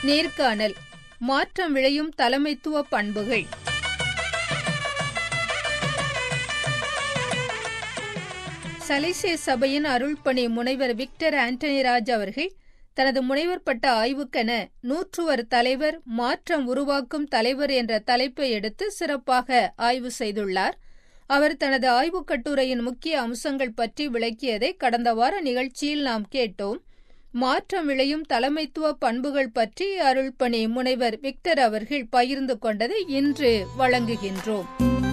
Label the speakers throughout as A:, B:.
A: நேர்காணல் மாற்றம் விளையும் தலைமைத்துவ பண்புகள் சலைசே சபையின் அருள்பணி முனைவர் விக்டர் ஆண்டனிராஜ் அவர்கள் தனது முனைவர் பட்ட ஆய்வுக்கென நூற்றுவர் தலைவர் மாற்றம் உருவாக்கும் தலைவர் என்ற தலைப்பை எடுத்து சிறப்பாக ஆய்வு செய்துள்ளார் அவர் தனது ஆய்வுக் கட்டுரையின் முக்கிய அம்சங்கள் பற்றி விளக்கியதை கடந்த வார நிகழ்ச்சியில் நாம் கேட்டோம் மாற்றம் விளையும் தலைமைத்துவ பண்புகள் பற்றி அருள்பணி முனைவர் விக்டர் அவர்கள் பகிர்ந்து கொண்டதை இன்று வழங்குகின்றோம்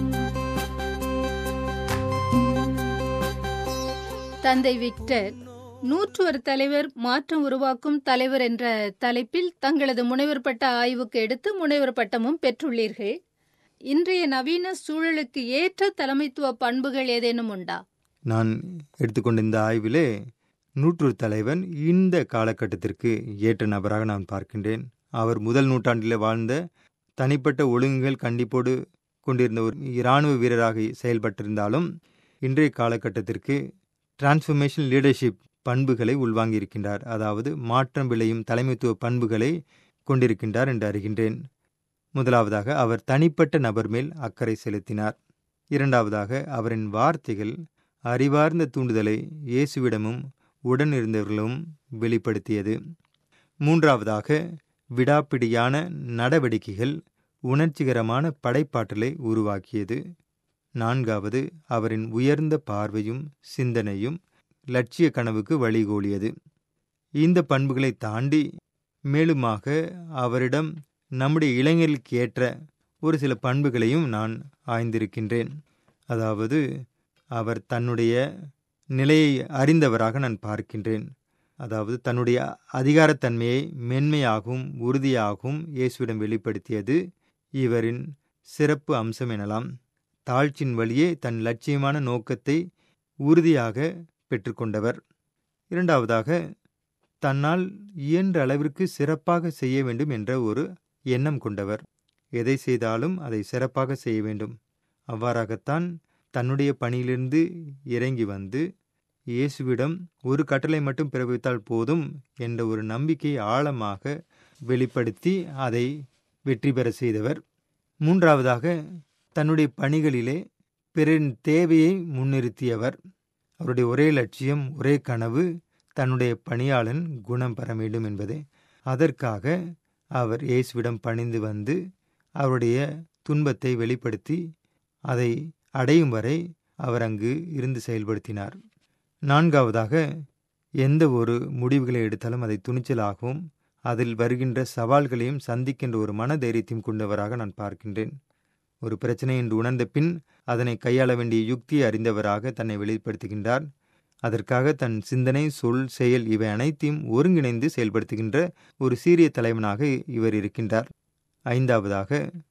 A: தந்தை விக்டர் நூற்றுவர் தலைவர் மாற்றம் உருவாக்கும் தலைவர் என்ற தலைப்பில் தங்களது முனைவர் பட்ட ஆய்வுக்கு எடுத்து முனைவர் பட்டமும் பெற்றுள்ளீர்கள் இன்றைய நவீன சூழலுக்கு ஏற்ற தலைமைத்துவ பண்புகள் ஏதேனும் உண்டா
B: நான் எடுத்துக்கொண்ட இந்த ஆய்விலே நூற்றுவர் தலைவன் இந்த காலகட்டத்திற்கு ஏற்ற நபராக நான் பார்க்கின்றேன் அவர் முதல் நூற்றாண்டில் வாழ்ந்த தனிப்பட்ட ஒழுங்குகள் கண்டிப்போடு கொண்டிருந்த ஒரு இராணுவ வீரராக செயல்பட்டிருந்தாலும் இன்றைய காலகட்டத்திற்கு டிரான்ஸ்ஃபர்மேஷன் லீடர்ஷிப் பண்புகளை உள்வாங்கியிருக்கின்றார் அதாவது மாற்றம் விளையும் தலைமைத்துவ பண்புகளை கொண்டிருக்கின்றார் என்று அறிகின்றேன் முதலாவதாக அவர் தனிப்பட்ட நபர் மேல் அக்கறை செலுத்தினார் இரண்டாவதாக அவரின் வார்த்தைகள் அறிவார்ந்த தூண்டுதலை இயேசுவிடமும் உடன் இருந்தவர்களும் வெளிப்படுத்தியது மூன்றாவதாக விடாப்பிடியான நடவடிக்கைகள் உணர்ச்சிகரமான படைப்பாற்றலை உருவாக்கியது நான்காவது அவரின் உயர்ந்த பார்வையும் சிந்தனையும் லட்சிய கனவுக்கு வழிகோலியது இந்த பண்புகளை தாண்டி மேலுமாக அவரிடம் நம்முடைய இளைஞர்களுக்கு ஏற்ற ஒரு சில பண்புகளையும் நான் ஆய்ந்திருக்கின்றேன் அதாவது அவர் தன்னுடைய நிலையை அறிந்தவராக நான் பார்க்கின்றேன் அதாவது தன்னுடைய அதிகாரத்தன்மையை மென்மையாகவும் உறுதியாகவும் இயேசுவிடம் வெளிப்படுத்தியது இவரின் சிறப்பு அம்சம் எனலாம் தாழ்ச்சியின் வழியே தன் லட்சியமான நோக்கத்தை உறுதியாக பெற்றுக்கொண்டவர் இரண்டாவதாக தன்னால் இயன்ற அளவிற்கு சிறப்பாக செய்ய வேண்டும் என்ற ஒரு எண்ணம் கொண்டவர் எதை செய்தாலும் அதை சிறப்பாக செய்ய வேண்டும் அவ்வாறாகத்தான் தன்னுடைய பணியிலிருந்து இறங்கி வந்து இயேசுவிடம் ஒரு கட்டளை மட்டும் பிறப்பித்தால் போதும் என்ற ஒரு நம்பிக்கையை ஆழமாக வெளிப்படுத்தி அதை வெற்றி பெற செய்தவர் மூன்றாவதாக தன்னுடைய பணிகளிலே பிறரின் தேவையை முன்னிறுத்தியவர் அவருடைய ஒரே லட்சியம் ஒரே கனவு தன்னுடைய பணியாளன் குணம் பெற வேண்டும் என்பதே அதற்காக அவர் இயேசுவிடம் பணிந்து வந்து அவருடைய துன்பத்தை வெளிப்படுத்தி அதை அடையும் வரை அவர் அங்கு இருந்து செயல்படுத்தினார் நான்காவதாக எந்த ஒரு முடிவுகளை எடுத்தாலும் அதை துணிச்சலாகவும் அதில் வருகின்ற சவால்களையும் சந்திக்கின்ற ஒரு மனதைரியத்தையும் கொண்டவராக நான் பார்க்கின்றேன் ஒரு பிரச்சனை என்று உணர்ந்த பின் அதனை கையாள வேண்டிய யுக்தியை அறிந்தவராக தன்னை வெளிப்படுத்துகின்றார் அதற்காக தன் சிந்தனை சொல் செயல் இவை அனைத்தையும் ஒருங்கிணைந்து செயல்படுத்துகின்ற ஒரு சீரிய தலைவனாக இவர் இருக்கின்றார் ஐந்தாவதாக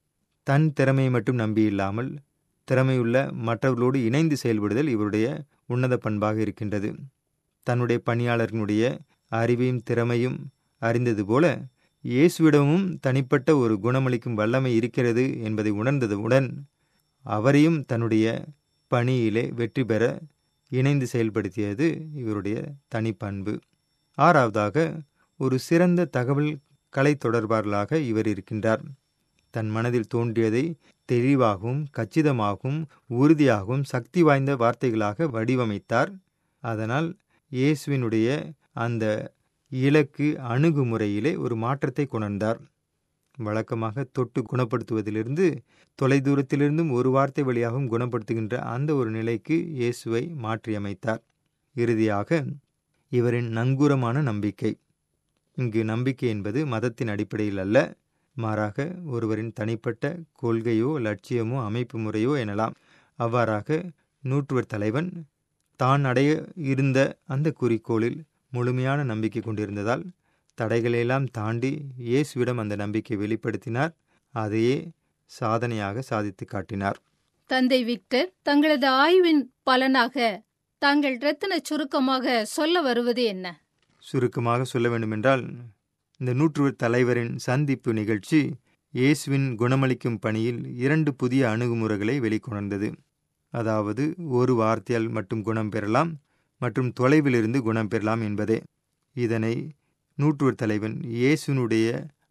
B: தன் திறமையை மட்டும் நம்பியில்லாமல் திறமையுள்ள மற்றவர்களோடு இணைந்து செயல்படுதல் இவருடைய உன்னத பண்பாக இருக்கின்றது தன்னுடைய பணியாளர்களுடைய அறிவையும் திறமையும் அறிந்தது போல இயேசுவிடமும் தனிப்பட்ட ஒரு குணமளிக்கும் வல்லமை இருக்கிறது என்பதை உணர்ந்ததுடன் அவரையும் தன்னுடைய பணியிலே வெற்றி பெற இணைந்து செயல்படுத்தியது இவருடைய தனிப்பண்பு ஆறாவதாக ஒரு சிறந்த தகவல் கலை தொடர்பாளராக இவர் இருக்கின்றார் தன் மனதில் தோன்றியதை தெளிவாகவும் கச்சிதமாகவும் உறுதியாகவும் சக்தி வாய்ந்த வார்த்தைகளாக வடிவமைத்தார் அதனால் இயேசுவினுடைய அந்த இலக்கு அணுகுமுறையிலே ஒரு மாற்றத்தை கொணர்ந்தார் வழக்கமாக தொட்டு குணப்படுத்துவதிலிருந்து தொலைதூரத்திலிருந்தும் ஒரு வார்த்தை வழியாகவும் குணப்படுத்துகின்ற அந்த ஒரு நிலைக்கு இயேசுவை மாற்றியமைத்தார் இறுதியாக இவரின் நங்கூரமான நம்பிக்கை இங்கு நம்பிக்கை என்பது மதத்தின் அடிப்படையில் அல்ல மாறாக ஒருவரின் தனிப்பட்ட கொள்கையோ லட்சியமோ அமைப்பு முறையோ எனலாம் அவ்வாறாக நூற்றுவர் தலைவன் தான் அடைய இருந்த அந்த குறிக்கோளில் முழுமையான நம்பிக்கை கொண்டிருந்ததால் தடைகளையெல்லாம் தாண்டி இயேசுவிடம் அந்த நம்பிக்கை வெளிப்படுத்தினார் அதையே சாதனையாக சாதித்து காட்டினார்
A: தந்தை விக்டர் தங்களது ஆய்வின் பலனாக தாங்கள் ரத்தின சுருக்கமாக சொல்ல வருவது என்ன
B: சுருக்கமாக சொல்ல வேண்டுமென்றால் இந்த நூற்றுவர் தலைவரின் சந்திப்பு நிகழ்ச்சி இயேசுவின் குணமளிக்கும் பணியில் இரண்டு புதிய அணுகுமுறைகளை வெளிக்கொணர்ந்தது அதாவது ஒரு வார்த்தையால் மட்டும் குணம் பெறலாம் மற்றும் தொலைவிலிருந்து குணம் பெறலாம் என்பதே இதனை நூற்றுவர் தலைவன் இயேசுனுடைய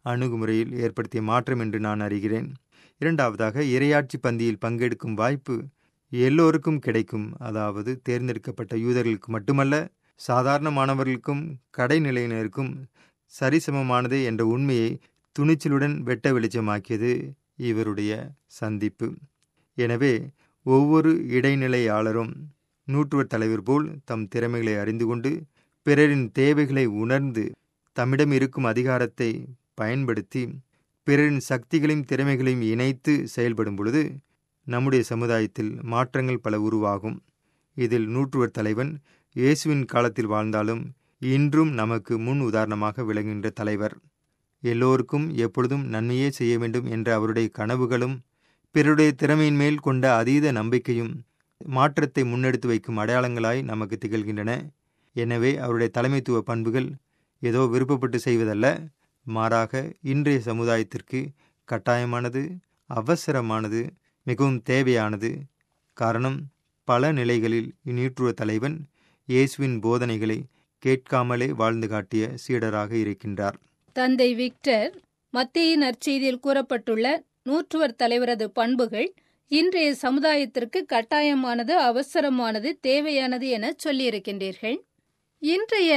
B: அணுகுமுறையில் ஏற்படுத்திய மாற்றம் என்று நான் அறிகிறேன் இரண்டாவதாக இரையாட்சி பந்தியில் பங்கெடுக்கும் வாய்ப்பு எல்லோருக்கும் கிடைக்கும் அதாவது தேர்ந்தெடுக்கப்பட்ட யூதர்களுக்கு மட்டுமல்ல சாதாரண மாணவர்களுக்கும் கடைநிலையினருக்கும் சரிசமமானது என்ற உண்மையை துணிச்சலுடன் வெட்ட வெளிச்சமாக்கியது இவருடைய சந்திப்பு எனவே ஒவ்வொரு இடைநிலையாளரும் நூற்றுவர் தலைவர் போல் தம் திறமைகளை அறிந்து கொண்டு பிறரின் தேவைகளை உணர்ந்து தம்மிடம் இருக்கும் அதிகாரத்தை பயன்படுத்தி பிறரின் சக்திகளையும் திறமைகளையும் இணைத்து செயல்படும் பொழுது நம்முடைய சமுதாயத்தில் மாற்றங்கள் பல உருவாகும் இதில் நூற்றுவர் தலைவன் இயேசுவின் காலத்தில் வாழ்ந்தாலும் இன்றும் நமக்கு முன் உதாரணமாக விளங்குகின்ற தலைவர் எல்லோருக்கும் எப்பொழுதும் நன்மையே செய்ய வேண்டும் என்ற அவருடைய கனவுகளும் பிறருடைய திறமையின் மேல் கொண்ட அதீத நம்பிக்கையும் மாற்றத்தை முன்னெடுத்து வைக்கும் அடையாளங்களாய் நமக்கு திகழ்கின்றன எனவே அவருடைய தலைமைத்துவ பண்புகள் ஏதோ விருப்பப்பட்டு செய்வதல்ல மாறாக இன்றைய சமுதாயத்திற்கு கட்டாயமானது அவசரமானது மிகவும் தேவையானது காரணம் பல நிலைகளில் இந்நூற்றுவ தலைவன் இயேசுவின் போதனைகளை கேட்காமலே வாழ்ந்து காட்டிய சீடராக இருக்கின்றார்
A: தந்தை விக்டர் மத்திய நற்செய்தியில் கூறப்பட்டுள்ள நூற்றுவர் தலைவரது பண்புகள் இன்றைய சமுதாயத்திற்கு கட்டாயமானது அவசரமானது தேவையானது என சொல்லியிருக்கின்றீர்கள் இன்றைய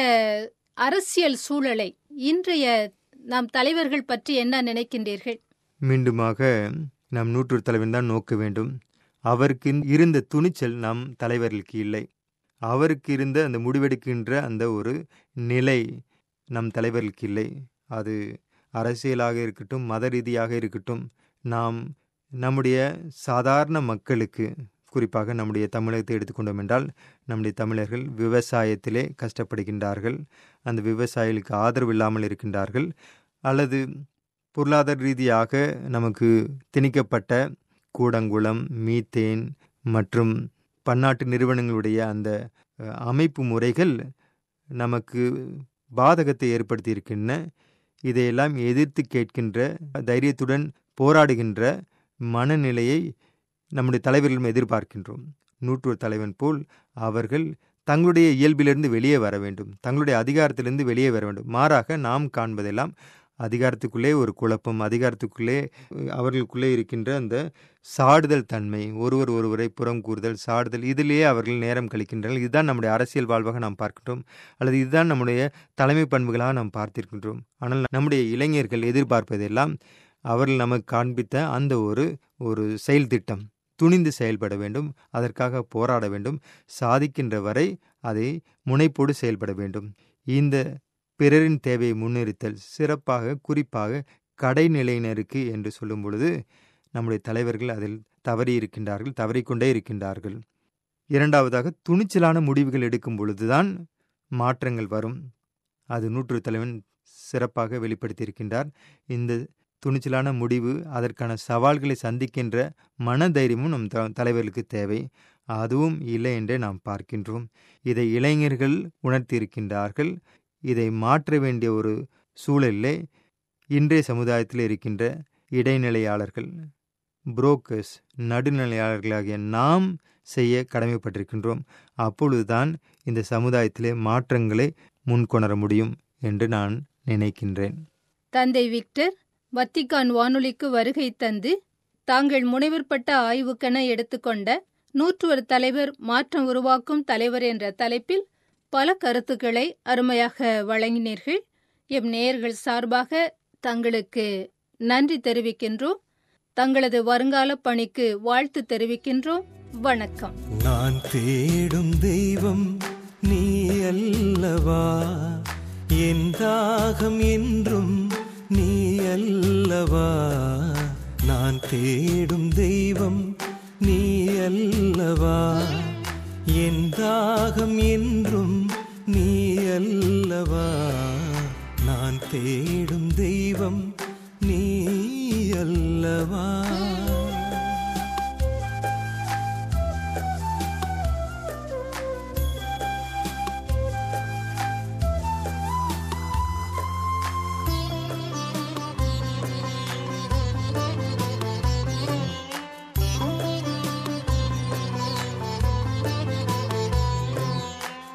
A: அரசியல் சூழலை இன்றைய நம் தலைவர்கள் பற்றி என்ன நினைக்கின்றீர்கள்
B: மீண்டுமாக நம் நூற்றுவர் தலைவன் தான் நோக்க வேண்டும் அவருக்கு இருந்த துணிச்சல் நம் தலைவர்களுக்கு இல்லை அவருக்கு இருந்த அந்த முடிவெடுக்கின்ற அந்த ஒரு நிலை நம் தலைவர்களுக்கு இல்லை அது அரசியலாக இருக்கட்டும் மத ரீதியாக இருக்கட்டும் நாம் நம்முடைய சாதாரண மக்களுக்கு குறிப்பாக நம்முடைய தமிழகத்தை எடுத்துக்கொண்டோம் என்றால் நம்முடைய தமிழர்கள் விவசாயத்திலே கஷ்டப்படுகின்றார்கள் அந்த விவசாயிகளுக்கு ஆதரவு இல்லாமல் இருக்கின்றார்கள் அல்லது பொருளாதார ரீதியாக நமக்கு திணிக்கப்பட்ட கூடங்குளம் மீத்தேன் மற்றும் பன்னாட்டு நிறுவனங்களுடைய அந்த அமைப்பு முறைகள் நமக்கு பாதகத்தை ஏற்படுத்தி இருக்கின்றன இதையெல்லாம் எதிர்த்து கேட்கின்ற தைரியத்துடன் போராடுகின்ற மனநிலையை நம்முடைய தலைவர்களும் எதிர்பார்க்கின்றோம் நூற்றுவர் தலைவன் போல் அவர்கள் தங்களுடைய இயல்பிலிருந்து வெளியே வர வேண்டும் தங்களுடைய அதிகாரத்திலிருந்து வெளியே வர வேண்டும் மாறாக நாம் காண்பதெல்லாம் அதிகாரத்துக்குள்ளே ஒரு குழப்பம் அதிகாரத்துக்குள்ளே அவர்களுக்குள்ளே இருக்கின்ற அந்த சாடுதல் தன்மை ஒருவர் ஒருவரை புறம் கூறுதல் சாடுதல் இதிலேயே அவர்கள் நேரம் கழிக்கின்றனர் இதுதான் நம்முடைய அரசியல் வாழ்வாக நாம் பார்க்கின்றோம் அல்லது இதுதான் நம்முடைய தலைமை பண்புகளாக நாம் பார்த்திருக்கின்றோம் ஆனால் நம்முடைய இளைஞர்கள் எதிர்பார்ப்பதெல்லாம் அவர்கள் நமக்கு காண்பித்த அந்த ஒரு ஒரு செயல் திட்டம் துணிந்து செயல்பட வேண்டும் அதற்காக போராட வேண்டும் சாதிக்கின்ற வரை அதை முனைப்போடு செயல்பட வேண்டும் இந்த பிறரின் தேவையை முன்னிறுத்தல் சிறப்பாக குறிப்பாக கடைநிலையினருக்கு என்று சொல்லும் பொழுது நம்முடைய தலைவர்கள் அதில் தவறி இருக்கின்றார்கள் தவறிக்கொண்டே இருக்கின்றார்கள் இரண்டாவதாக துணிச்சலான முடிவுகள் எடுக்கும் பொழுதுதான் மாற்றங்கள் வரும் அது நூற்று தலைவன் சிறப்பாக வெளிப்படுத்தியிருக்கின்றார் இந்த துணிச்சலான முடிவு அதற்கான சவால்களை சந்திக்கின்ற மனதைரியமும் நம் த தலைவர்களுக்கு தேவை அதுவும் இல்லை என்றே நாம் பார்க்கின்றோம் இதை இளைஞர்கள் உணர்த்தியிருக்கின்றார்கள் இதை மாற்ற வேண்டிய ஒரு சூழலிலே இன்றைய சமுதாயத்தில் இருக்கின்ற இடைநிலையாளர்கள் புரோக்கர்ஸ் நடுநிலையாளர்களாகிய நாம் செய்ய கடமைப்பட்டிருக்கின்றோம் அப்பொழுதுதான் இந்த சமுதாயத்திலே மாற்றங்களை முன்கொணர முடியும் என்று நான் நினைக்கின்றேன்
A: தந்தை விக்டர் வத்திக்கான் வானொலிக்கு வருகை தந்து தாங்கள் முனைவர்பட்ட ஆய்வுக்கென எடுத்துக்கொண்ட நூற்றுவர் தலைவர் மாற்றம் உருவாக்கும் தலைவர் என்ற தலைப்பில் பல கருத்துக்களை அருமையாக வழங்கினீர்கள் எம் நேயர்கள் சார்பாக தங்களுக்கு நன்றி தெரிவிக்கின்றோம் தங்களது வருங்கால பணிக்கு வாழ்த்து தெரிவிக்கின்றோம் வணக்கம்
C: நான் தேடும் தெய்வம் நீ அல்லவா என் தாகம் என்றும் நீ அல்லவா நான் தேடும் தெய்வம் நீ அல்லவா என் தாகம் என்றும் நீ அல்லவா நான் தேடும் தெய்வம் நீ அல்லவா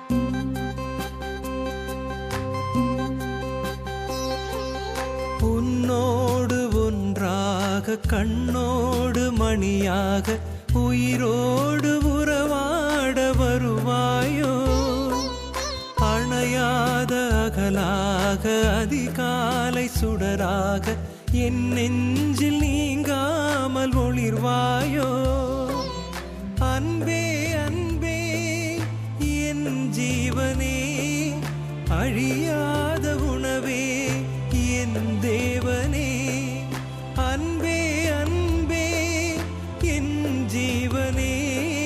C: உன் கண்ணுக்காக கண்ணோடு மணியாக உயிரோடு உறவாட வருவாயோ அணையாத அகலாக அதிகாலை சுடராக என் நெஞ்சில் நீங்காமல் ஒளிர்வாயோ அன்பே அன்பே என் ஜீவனே அழியாத உணவே என் தேவனே அன்பே அன்பே என் ஜீவனே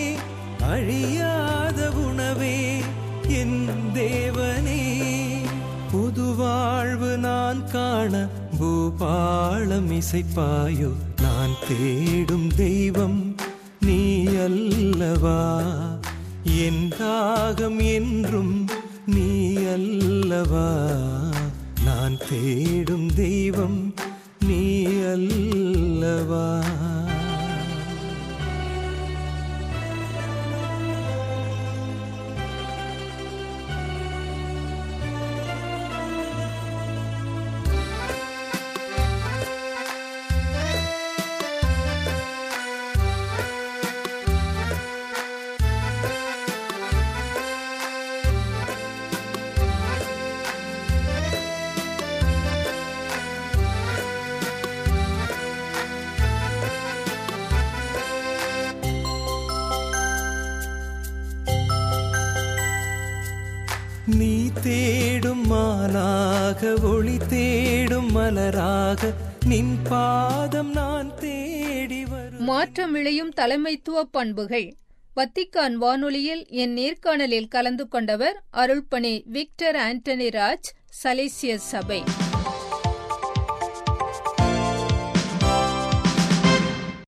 C: அழியாத உணவே என் தேவனே புது வாழ்வு நான் காண பூபாளம் இசைப்பாயோ நான் தேடும் தெய்வம் நீ அல்லவா என் தாகம் என்றும் நீ அல்லவா நான் தேடும் தெய்வம் நீ அல்லவா நீ தேடும் மானாக ஒளி தேடும் மலராக நின் பாதம் நான் தேடி வரும்
A: மாற்றம் விளையும் தலைமைத்துவ பண்புகள் வத்திக்கான் வானொலியில் என் நேர்காணலில் கலந்து கொண்டவர் அருள்பணி விக்டர் ஆண்டனி ராஜ் சலேசியஸ் சபை